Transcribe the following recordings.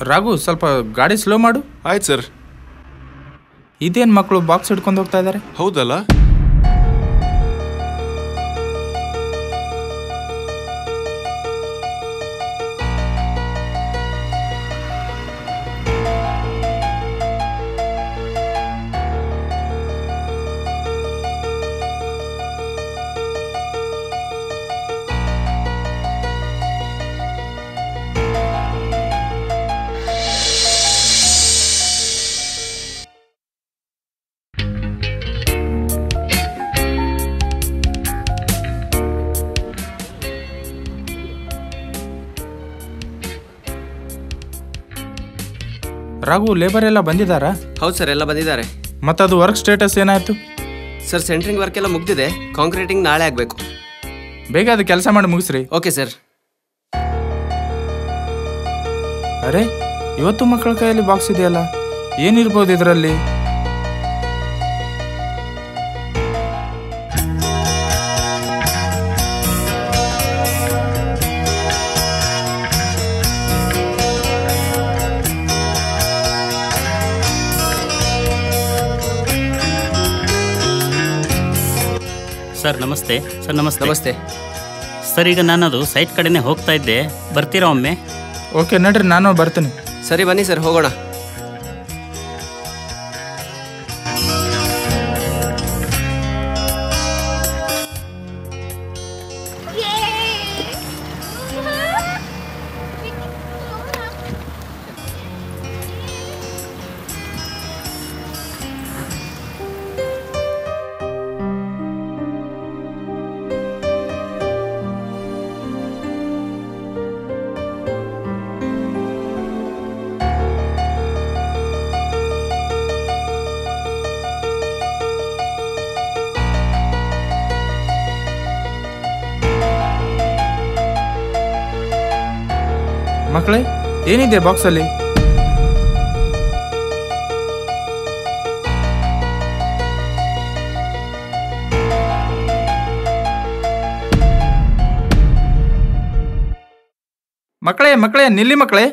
ರಾಘು ಸ್ವಲ್ಪ ಗಾಡಿ ಸ್ಲೋ ಮಾಡು ಆಯ್ತು ಸರ್ ಇದೇನು ಮಕ್ಕಳು ಬಾಕ್ಸ್ ಹಿಡ್ಕೊಂಡು ಹೋಗ್ತಾ ಇದ್ದಾರೆ ಹೌದಲ್ಲ ರಾಘು ಲೇಬರ್ ಎಲ್ಲ ಬಂದಿದ್ದಾರಾ ಹೌದು ಸರ್ ಎಲ್ಲ ಬಂದಿದ್ದಾರೆ ಮತ್ತದು ವರ್ಕ್ ಸ್ಟೇಟಸ್ ಏನಾಯ್ತು ಸರ್ ಸೆಂಟ್ರಿಂಗ್ ವರ್ಕ್ ಎಲ್ಲ ಮುಗ್ದಿದೆ ಕಾಂಕ್ರೀಟಿಂಗ್ ನಾಳೆ ಆಗಬೇಕು ಬೇಗ ಅದು ಕೆಲಸ ಮಾಡಿ ಮುಗಿಸ್ರಿ ಓಕೆ ಸರ್ ಅರೆ ಇವತ್ತು ಮಕ್ಕಳ ಕೈಯಲ್ಲಿ ಬಾಕ್ಸ್ ಇದೆಯಲ್ಲ ಏನಿರ್ಬೋದು ಇದರಲ್ಲಿ ಸರ್ ನಮಸ್ತೆ ಸರ್ ನಮಸ್ತೆ ನಮಸ್ತೆ ಸರ್ ಈಗ ನಾನದು ಸೈಟ್ ಕಡೆನೇ ಹೋಗ್ತಾ ಇದ್ದೆ ಬರ್ತೀರಾ ಒಮ್ಮೆ ಓಕೆ ನಡ್ರಿ ನಾನು ಬರ್ತೀನಿ ಸರಿ ಬನ್ನಿ ಸರ್ ಹೋಗೋಣ ಮಕ್ಕಳೇ ಏನಿದೆ ಬಾಕ್ಸಲ್ಲಿ ಮಕ್ಕಳೇ ಮಕ್ಕಳೇ ನಿಲ್ಲಿ ಮಕ್ಕಳೇ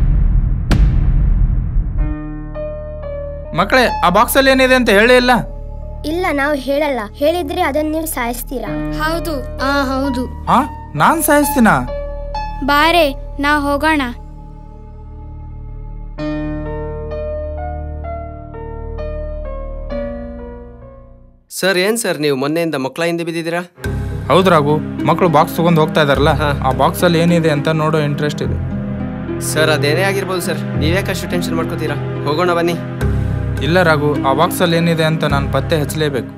ಮಕ್ಕಳೇ ಆ ಬಾಕ್ಸಲ್ಲಿ ಏನಿದೆ ಅಂತ ಹೇಳೇ ಇಲ್ಲ ಇಲ್ಲ ನಾವು ಹೇಳಲ್ಲ ಹೇಳಿದ್ರೆ ಅದನ್ನ ನೀವು ಸಾಯಿಸ್ತೀರಾ ಹೌದು ಆ ಹೌದು ಹಾ ನಾನ್ ಸಾಯಿಸ್ತೀನಾ ಬಾರೆ ನಾ ಹೋಗೋಣ ಸರ್ ಏನು ಸರ್ ನೀವು ಮೊನ್ನೆಯಿಂದ ಮಕ್ಕಳ ಹಿಂದೆ ಬಿದ್ದಿದ್ದೀರಾ ಹೌದು ರಾಘು ಮಕ್ಕಳು ಬಾಕ್ಸ್ ತಗೊಂಡು ಹೋಗ್ತಾ ಇದಾರಲ್ಲ ಹಾ. ಆ ಬಾಕ್ಸಲ್ಲಿ ಏನಿದೆ ಅಂತ ನೋಡೋ ಇಂಟ್ರೆಸ್ಟ್ ಇದೆ ಸರ್ ಅದೇನೇ ಆಗಿರ್ಬೋದು ಸರ್ ನೀವ್ಯಾಕೆ ಅಷ್ಟು ಟೆನ್ಷನ್ ಮಾಡ್ಕೋತೀರಾ ಹೋಗೋಣ ಬನ್ನಿ ಇಲ್ಲ ರಾಘು ಆ ಬಾಕ್ಸಲ್ಲಿ ಏನಿದೆ ಅಂತ ನಾನು ಪತ್ತೆ ಹಚ್ಚಲೇಬೇಕು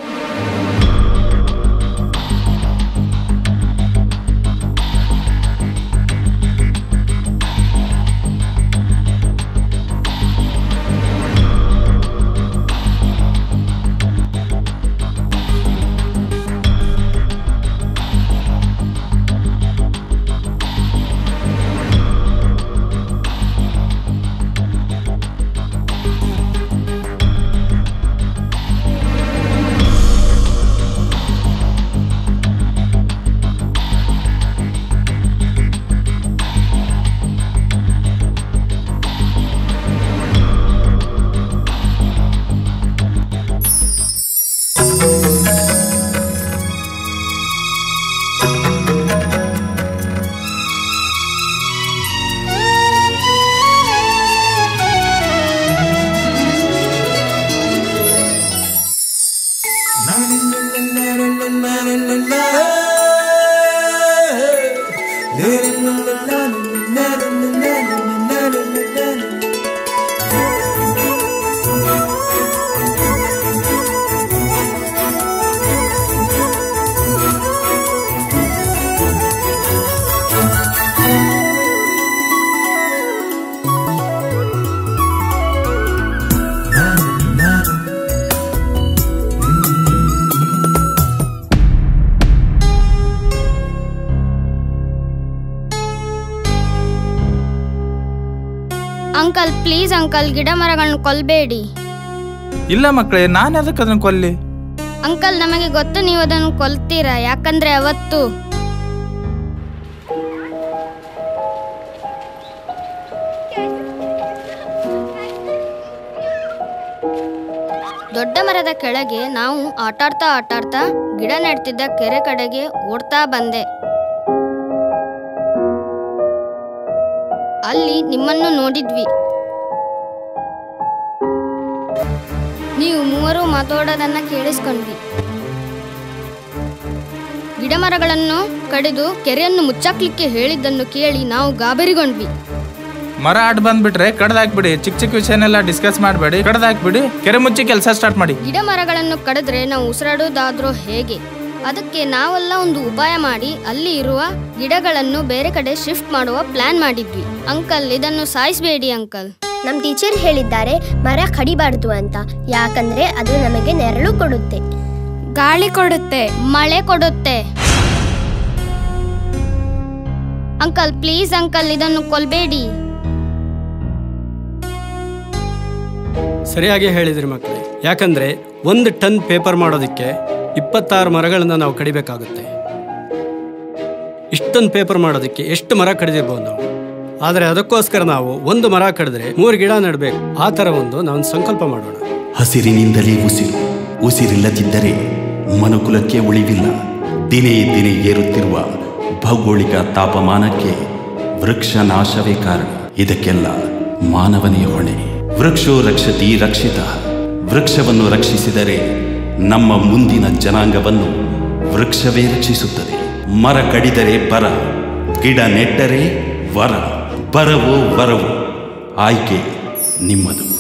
ಅಂಕಲ್ ಪ್ಲೀಸ್ ಅಂಕಲ್ ಗಿಡ ಮರಗಳನ್ನ ಕೊಲ್ಬೇಡಿ ಇಲ್ಲ ಮಕ್ಕಳೇ ನಾನು ಅದಕ್ಕೆ ಅದನ್ನು ಕೊಲ್ಲಿ ಅಂಕಲ್ ನಮಗೆ ಗೊತ್ತು ನೀವು ಅದನ್ನು ಕೊಲ್ತೀರಾ ಯಾಕಂದ್ರೆ ಅವತ್ತು ದೊಡ್ಡ ಮರದ ಕೆಳಗೆ ನಾವು ಆಟಾಡ್ತಾ ಆಟಾಡ್ತಾ ಗಿಡ ನೆಡ್ತಿದ್ದ ಕೆರೆ ಕಡೆಗೆ ಓಡ್ತಾ ಬಂದೆ ಅಲ್ಲಿ ನಿಮ್ಮನ್ನು ನೋಡಿದ್ವಿ ನೀವು ಮೂವರು ಮಾತಾಡೋದನ್ನ ಕೇಳಿಸ್ಕೊಂಡ್ವಿ ಗಿಡ ಮರಗಳನ್ನು ಕಡಿದು ಕೆರೆಯನ್ನು ಮುಚ್ಚಾಕ್ಲಿಕ್ಕೆ ಹೇಳಿದ್ದನ್ನು ಕೇಳಿ ನಾವು ಗಾಬರಿಗೊಂಡ್ವಿ ಮರ ಅಡ್ ಬಂದ್ಬಿಟ್ರೆ ಕಡ್ದಾಕ್ಬಿಡಿ ಚಿಕ್ಕ ಚಿಕ್ಕ ವಿಷಯನೆಲ್ಲ ಡಿಸ್ಕಸ್ ಮಾಡಬೇಡಿ ಕಡ್ದಾಕ್ಬಿಡಿ ಕೆರೆ ಮುಚ್ಚಿ ಕೆಲಸ ಸ್ಟಾರ್ಟ್ ಮಾಡಿ ಗಿಡ ಮರಗಳನ್ನು ಕಡಿದ್ರೆ ನಾವು ಉಸಿರಾಡೋದಾದ್ರೂ ಹೇಗೆ ಅದಕ್ಕೆ ನಾವೆಲ್ಲ ಒಂದು ಉಪಾಯ ಮಾಡಿ ಅಲ್ಲಿ ಇರುವ ಗಿಡಗಳನ್ನು ಬೇರೆ ಕಡೆ ಶಿಫ್ಟ್ ಮಾಡುವ ಪ್ಲಾನ್ ಮಾಡಿದ್ವಿ ಅಂಕಲ್ ಇದನ್ನು ಸಾಯಿಸಬೇಡಿ ಅಂಕಲ್ ನಮ್ ಟೀಚರ್ ಹೇಳಿದ್ದಾರೆ ಮರ ಕಡಿಬಾರ್ದು ಅಂತ ಯಾಕಂದ್ರೆ ಅದು ನಮಗೆ ನೆರಳು ಕೊಡುತ್ತೆ ಗಾಳಿ ಕೊಡುತ್ತೆ ಮಳೆ ಕೊಡುತ್ತೆ ಅಂಕಲ್ ಪ್ಲೀಸ್ ಅಂಕಲ್ ಇದನ್ನು ಕೊಲ್ಬೇಡಿ ಸರಿಯಾಗಿ ಹೇಳಿದ್ರಿ ಮಕ್ಕಳೇ ಯಾಕಂದ್ರೆ ಒಂದು ಟನ್ ಪೇಪರ್ ಮಾಡೋದಕ್ಕೆ ಇಪ್ಪತ್ತಾರು ಮರಗಳನ್ನು ನಾವು ಕಡಿಬೇಕಾಗುತ್ತೆ ಇಷ್ಟೊಂದು ಪೇಪರ್ ಮಾಡೋದಕ್ಕೆ ಎಷ್ಟು ಮರ ಕಡಿದಿರ್ಬೋದು ನಾವು ಆದರೆ ಅದಕ್ಕೋಸ್ಕರ ನಾವು ಒಂದು ಮರ ಕಡಿದ್ರೆ ಮೂರು ಗಿಡ ನೆಡಬೇಕು ಆ ಥರ ಒಂದು ನಾವು ಸಂಕಲ್ಪ ಮಾಡೋಣ ಹಸಿರಿನಿಂದಲೇ ಉಸಿರು ಉಸಿರಿಲ್ಲದಿದ್ದರೆ ಮನುಕುಲಕ್ಕೆ ಉಳಿವಿಲ್ಲ ದಿನೇ ದಿನೇ ಏರುತ್ತಿರುವ ಭೌಗೋಳಿಕ ತಾಪಮಾನಕ್ಕೆ ವೃಕ್ಷ ನಾಶವೇ ಕಾರಣ ಇದಕ್ಕೆಲ್ಲ ಮಾನವನೇ ಹೊಣೆ ವೃಕ್ಷೋ ರಕ್ಷತಿ ರಕ್ಷಿತ ವೃಕ್ಷವನ್ನು ರಕ್ಷಿಸಿದರೆ ನಮ್ಮ ಮುಂದಿನ ಜನಾಂಗವನ್ನು ವೃಕ್ಷವೇ ರಕ್ಷಿಸುತ್ತದೆ ಮರ ಕಡಿದರೆ ಬರ ಗಿಡ ನೆಟ್ಟರೆ ವರ ಬರವೋ ವರವೋ ಆಯ್ಕೆ ನಿಮ್ಮದು